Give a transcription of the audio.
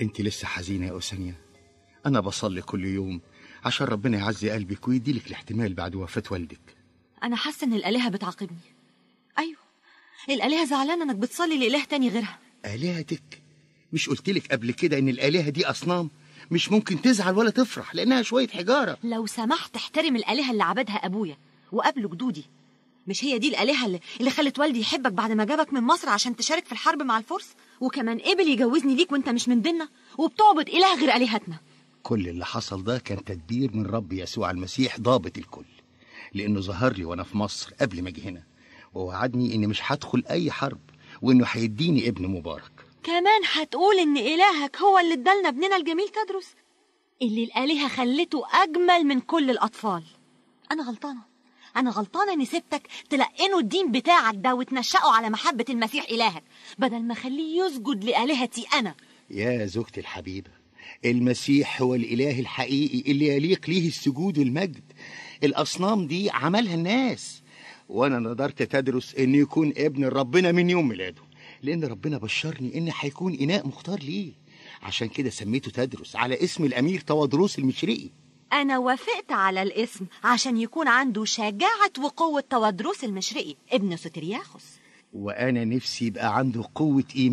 انت لسه حزينة يا أوسانيا أنا بصلي كل يوم عشان ربنا يعزي قلبك ويديلك الاحتمال بعد وفاة والدك أنا حاسة إن الآلهة بتعاقبني أيوة الآلهة زعلانة إنك بتصلي لإله تاني غيرها آلهتك مش قلتلك قبل كده إن الآلهة دي أصنام مش ممكن تزعل ولا تفرح لأنها شوية حجارة لو سمحت احترم الآلهة اللي عبدها أبويا وقبله جدودي مش هي دي الآلهة اللي, اللي خلت والدي يحبك بعد ما جابك من مصر عشان تشارك في الحرب مع الفرس وكمان قبل يجوزني ليك وانت مش من ديننا وبتعبد إله غير آلهتنا كل اللي حصل ده كان تدبير من رب يسوع المسيح ضابط الكل لأنه ظهر لي وأنا في مصر قبل ما أجي هنا ووعدني إني مش هدخل أي حرب وإنه هيديني ابن مبارك كمان هتقول إن إلهك هو اللي ادالنا ابننا الجميل تدرس اللي الآلهة خلته أجمل من كل الأطفال أنا غلطانة أنا غلطانة إني سبتك تلقنوا الدين بتاعك ده وتنشأوا على محبة المسيح إلهك بدل ما أخليه يسجد لآلهتي أنا يا زوجتي الحبيبة المسيح هو الإله الحقيقي اللي يليق ليه السجود والمجد الأصنام دي عملها الناس وأنا نظرت تدرس إنه يكون ابن ربنا من يوم ميلاده لأن ربنا بشرني إن هيكون إناء مختار ليه عشان كده سميته تدرس على اسم الأمير توادروس المشرقي أنا وافقت على الاسم عشان يكون عنده شجاعة وقوة توادروس المشرقي ابن سترياخوس وأنا نفسي يبقى عنده قوة إيمان